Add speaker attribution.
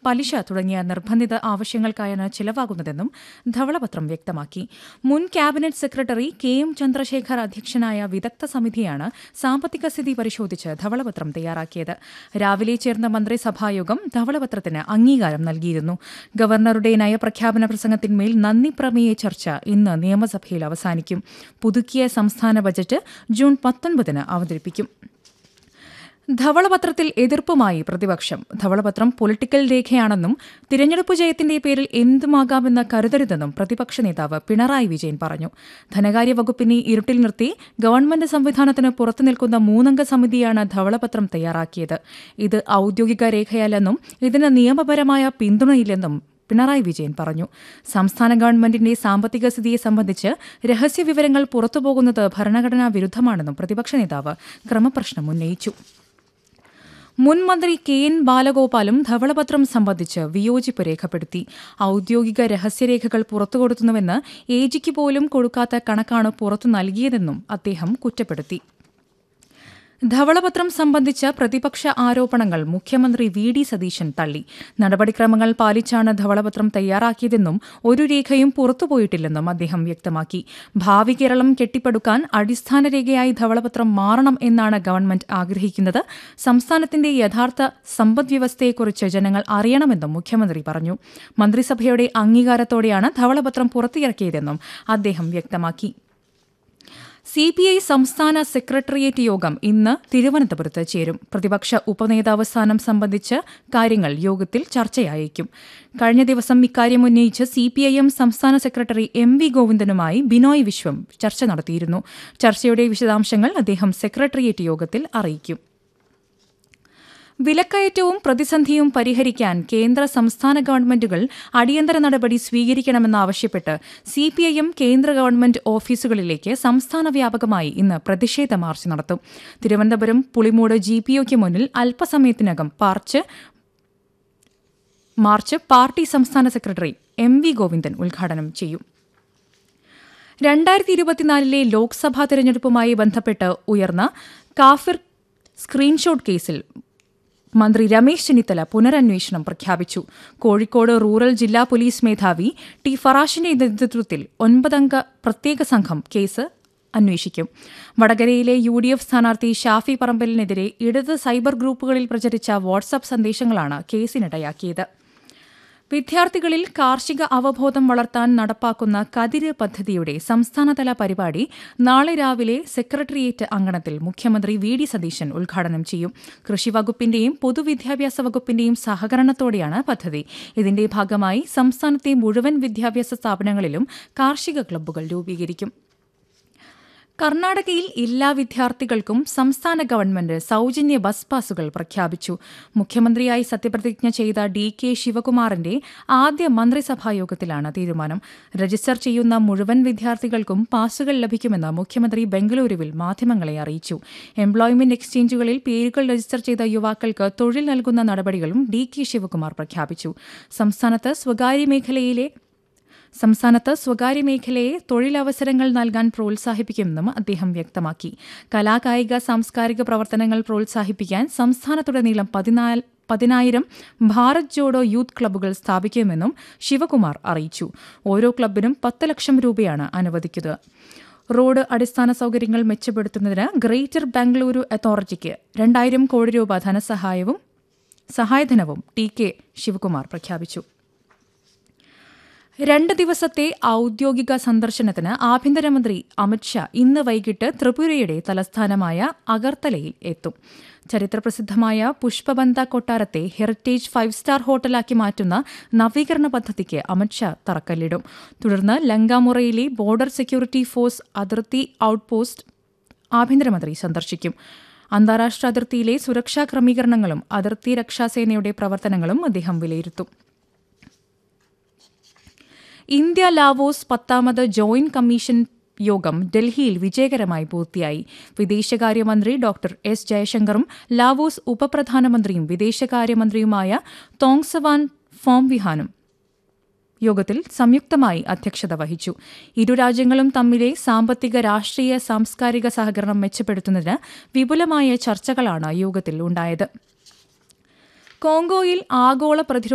Speaker 1: പലിശ തുടങ്ങിയ നിർബന്ധിത ആവശ്യങ്ങൾക്കായാണ് ചിലവാകുന്നതെന്നും ധവളപത്രം വ്യക്തമാക്കി മുൻ cabinet secretary K M Chandrasekhar അധ്യക്ഷനായ വിദഗ്ധ സമിതിയാണ് സാമ്പത്തിക സ്ഥിതി പരിശോധിച്ച് ധവളപത്രം തയ്യാറാക്കിയത് രാവിലെ ചേർന്ന മന്ത്രിസഭായോഗം ധവളപത്രത്തിന് അംഗീകാരം നൽകിയിരുന്നു ഗവർണറുടെ നയപ്രഖ്യാപന പ്രസംഗത്തിന്മേൽ നന്ദി പ്രമേയ ചർച്ച ഇന്ന് നിയമസഭയിൽ അവസാനിക്കും പുതുക്കിയ സംസ്ഥാന ബജറ്റ് ജൂൺ പത്തൊൻപതിന് അവതരിപ്പിക്കും ധവളപത്രത്തിൽ എതിർപ്പുമായി പ്രതിപക്ഷം ധവളപത്രം പൊളിറ്റിക്കൽ രേഖയാണെന്നും തിരഞ്ഞെടുപ്പ് ജയത്തിന്റെ പേരിൽ എന്തുമാകാമെന്ന് കരുതരുതെന്നും പ്രതിപക്ഷ നേതാവ് പിണറായി വിജയൻ പറഞ്ഞു ധനകാര്യ വകുപ്പിനെ ഇരുട്ടിൽ നിർത്തി ഗവൺമെന്റ് സംവിധാനത്തിന് പുറത്തു നിൽക്കുന്ന മൂന്നംഗ സമിതിയാണ് ധവളപത്രം തയ്യാറാക്കിയത് ഇത് ഔദ്യോഗിക രേഖയല്ലെന്നും ഇതിന് നിയമപരമായ പിന്തുണയില്ലെന്നും പിണറായി വിജയൻ പറഞ്ഞു സംസ്ഥാന ഗവൺമെന്റിന്റെ സാമ്പത്തിക സ്ഥിതിയെ സംബന്ധിച്ച് രഹസ്യവിവരങ്ങൾ പുറത്തുപോകുന്നത് ഭരണഘടനാ വിരുദ്ധമാണെന്നും പ്രതിപക്ഷ നേതാവ് ക്രമപ്രശ്നം ഉന്നയിച്ചു മുൻ മന്ത്രി കെ എൻ ബാലഗോപാലും ധവളപത്രം സംബന്ധിച്ച് വിയോജിപ്പ് രേഖപ്പെടുത്തി ഔദ്യോഗിക രഹസ്യരേഖകൾ പുറത്തുകൊടുത്തുന്നുവെന്ന് എജിക്ക് പോലും കൊടുക്കാത്ത കണക്കാണ് പുറത്തു നൽകിയതെന്നും അദ്ദേഹം കുറ്റപ്പെടുത്തി ധവളപത്രം സംബന്ധിച്ച പ്രതിപക്ഷ ആരോപണങ്ങൾ മുഖ്യമന്ത്രി വി ഡി സതീശൻ തള്ളി നടപടിക്രമങ്ങൾ പാലിച്ചാണ് ധവളപത്രം തയ്യാറാക്കിയതെന്നും ഒരു രേഖയും പുറത്തുപോയിട്ടില്ലെന്നും അദ്ദേഹം വ്യക്തമാക്കി ഭാവി കേരളം കെട്ടിപ്പടുക്കാൻ അടിസ്ഥാന രേഖയായി ധവളപത്രം മാറണം എന്നാണ് ഗവൺമെന്റ് ആഗ്രഹിക്കുന്നത് സംസ്ഥാനത്തിന്റെ യഥാർത്ഥ സമ്പദ്വ്യവസ്ഥയെക്കുറിച്ച് ജനങ്ങൾ അറിയണമെന്നും മുഖ്യമന്ത്രി പറഞ്ഞു മന്ത്രിസഭയുടെ അംഗീകാരത്തോടെയാണ് ധവളപത്രം പുറത്തിറക്കിയതെന്നും അദ്ദേഹം വ്യക്തമാക്കി സി പി ഐ സംസ്ഥാന സെക്രട്ടേറിയറ്റ് യോഗം ഇന്ന് തിരുവനന്തപുരത്ത് ചേരും പ്രതിപക്ഷ ഉപനേതാവ് സ്ഥാനം സംബന്ധിച്ച് കാര്യങ്ങൾ യോഗത്തിൽ ചർച്ചയായേക്കും കഴിഞ്ഞ ദിവസം ഇക്കാര്യം ഉന്നയിച്ച് സി പി ഐ എം സംസ്ഥാന സെക്രട്ടറി എം വി ഗോവിന്ദനുമായി ബിനോയ് വിശ്വം ചർച്ച നടത്തിയിരുന്നു ചർച്ചയുടെ വിശദാംശങ്ങൾ അദ്ദേഹം സെക്രട്ടേറിയറ്റ് യോഗത്തിൽ അറിയിക്കും വിലക്കയറ്റവും പ്രതിസന്ധിയും പരിഹരിക്കാൻ കേന്ദ്ര സംസ്ഥാന ഗവൺമെന്റുകൾ അടിയന്തര നടപടി സ്വീകരിക്കണമെന്നാവശ്യപ്പെട്ട് സിപിഐഎം കേന്ദ്ര ഗവൺമെന്റ് ഓഫീസുകളിലേക്ക് സംസ്ഥാന വ്യാപകമായി ഇന്ന് പ്രതിഷേധ മാർച്ച് നടത്തും തിരുവനന്തപുരം പുളിമൂട് ജി പി ഒക്ക് മുന്നിൽ അല്പസമയത്തിനകം പാർച്ച് മാർച്ച് പാർട്ടി സംസ്ഥാന സെക്രട്ടറി എം വി ഗോവിന്ദൻ ഉദ്ഘാടനം ചെയ്യും രണ്ടായിരത്തി ഇരുപത്തിനാലിലെ ലോക്സഭാ തെരഞ്ഞെടുപ്പുമായി ബന്ധപ്പെട്ട് ഉയർന്ന കാഫിർ സ്ക്രീൻഷോട്ട് കേസിൽ മന്ത്രി രമേശ് ചെന്നിത്തല പുനരന്വേഷണം പ്രഖ്യാപിച്ചു കോഴിക്കോട് റൂറൽ ജില്ലാ പോലീസ് മേധാവി ടി ഫറാഷിന്റെ നേതൃത്വത്തിൽ ഒൻപതംഗ പ്രത്യേക സംഘം കേസ് അന്വേഷിക്കും വടകരയിലെ യു ഡി എഫ് സ്ഥാനാർത്ഥി ഷാഫി പറമ്പലിനെതിരെ ഇടത് സൈബർ ഗ്രൂപ്പുകളിൽ പ്രചരിച്ച വാട്സാപ്പ് സന്ദേശങ്ങളാണ് കേസിനിടയാക്കിയത് വിദ്യാർത്ഥികളിൽ കാർഷിക അവബോധം വളർത്താൻ നടപ്പാക്കുന്ന കതിര് പദ്ധതിയുടെ സംസ്ഥാനതല പരിപാടി നാളെ രാവിലെ സെക്രട്ടേറിയറ്റ് അങ്കണത്തിൽ മുഖ്യമന്ത്രി വി ഡി സതീശൻ ഉദ്ഘാടനം ചെയ്യും കൃഷി വകുപ്പിന്റെയും പൊതുവിദ്യാഭ്യാസ വകുപ്പിന്റെയും സഹകരണത്തോടെയാണ് പദ്ധതി ഇതിന്റെ ഭാഗമായി സംസ്ഥാനത്തെ മുഴുവൻ വിദ്യാഭ്യാസ സ്ഥാപനങ്ങളിലും കാർഷിക ക്ലബ്ബുകൾ രൂപീകരിക്കും കർണാടകയിൽ എല്ലാ വിദ്യാർത്ഥികൾക്കും സംസ്ഥാന ഗവൺമെന്റ് സൌജന്യ ബസ് പാസുകൾ പ്രഖ്യാപിച്ചു മുഖ്യമന്ത്രിയായി സത്യപ്രതിജ്ഞ ചെയ്ത ഡി കെ ശിവകുമാറിന്റെ ആദ്യ മന്ത്രിസഭാ യോഗത്തിലാണ് തീരുമാനം രജിസ്റ്റർ ചെയ്യുന്ന മുഴുവൻ വിദ്യാർത്ഥികൾക്കും പാസുകൾ ലഭിക്കുമെന്ന് മുഖ്യമന്ത്രി ബംഗളൂരുവിൽ മാധ്യമങ്ങളെ അറിയിച്ചു എംപ്ലോയ്മെന്റ് എക്സ്ചേഞ്ചുകളിൽ പേരുകൾ രജിസ്റ്റർ ചെയ്ത യുവാക്കൾക്ക് തൊഴിൽ നൽകുന്ന നടപടികളും ഡി കെ ശിവകുമാർ പ്രഖ്യാപിച്ചു സംസ്ഥാനത്ത് സ്വകാര്യ മേഖലയിലെ സംസ്ഥാനത്ത് സ്വകാര്യ മേഖലയെ തൊഴിലവസരങ്ങൾ നൽകാൻ പ്രോത്സാഹിപ്പിക്കുമെന്നും അദ്ദേഹം വ്യക്തമാക്കി കലാകായിക സാംസ്കാരിക പ്രവർത്തനങ്ങൾ പ്രോത്സാഹിപ്പിക്കാൻ സംസ്ഥാനത്തുടനീളം പതിനാല് പതിനായിരം ഭാരത് ജോഡോ യൂത്ത് ക്ലബ്ബുകൾ സ്ഥാപിക്കുമെന്നും ശിവകുമാർ അറിയിച്ചു ഓരോ ക്ലബിനും പത്ത് ലക്ഷം രൂപയാണ് അനുവദിക്കുക റോഡ് അടിസ്ഥാന സൌകര്യങ്ങൾ മെച്ചപ്പെടുത്തുന്നതിന് ഗ്രേറ്റർ ബാംഗ്ലൂരു അതോറിറ്റിക്ക് രണ്ടായിരം കോടി രൂപ ധനസഹായവും സഹായധനവും ടി കെ ശിവകുമാർ പ്രഖ്യാപിച്ചു രണ്ട് ദിവസത്തെ ഔദ്യോഗിക സന്ദർശനത്തിന് ആഭ്യന്തരമന്ത്രി അമിത്ഷാ ഇന്ന് വൈകിട്ട് ത്രിപുരയുടെ തലസ്ഥാനമായ അഗർത്തലയിൽ എത്തും ചരിത്രപ്രസിദ്ധമായ പുഷ്പബന്ത കൊട്ടാരത്തെ ഹെറിറ്റേജ് ഫൈവ് സ്റ്റാർ ഹോട്ടലാക്കി മാറ്റുന്ന നവീകരണ പദ്ധതിക്ക് അമിത്ഷാ തറക്കല്ലിടും തുടർന്ന് ലങ്കാമുറയിലെ ബോർഡർ സെക്യൂരിറ്റി ഫോഴ്സ് അതിർത്തി ഔട്ട്പോസ്റ്റ് ആഭ്യന്തരമന്ത്രി സന്ദർശിക്കും അന്താരാഷ്ട്ര അതിർത്തിയിലെ സുരക്ഷാ ക്രമീകരണങ്ങളും അതിർത്തി രക്ഷാസേനയുടെ പ്രവർത്തനങ്ങളും അദ്ദേഹം വിലയിരുത്തും ഇന്ത്യ ലാവോസ് പത്താമത് ജോയിന്റ് കമ്മീഷൻ യോഗം ഡൽഹിയിൽ വിജയകരമായി പൂർത്തിയായി വിദേശകാര്യമന്ത്രി ഡോക്ടർ എസ് ജയശങ്കറും ലാവോസ് ഉപപ്രധാനമന്ത്രിയും വിദേശകാര്യമന്ത്രിയുമായ തോങ്സവാൻ ഫോംവിഹാനും യോഗത്തിൽ സംയുക്തമായി അധ്യക്ഷത വഹിച്ചു ഇരു രാജ്യങ്ങളും തമ്മിലെ സാമ്പത്തിക രാഷ്ട്രീയ സാംസ്കാരിക സഹകരണം മെച്ചപ്പെടുത്തുന്നതിന് വിപുലമായ ചർച്ചകളാണ് യോഗത്തിൽ ഉണ്ടായത് കോങ്കോയിൽ ആഗോള പ്രതിരോധ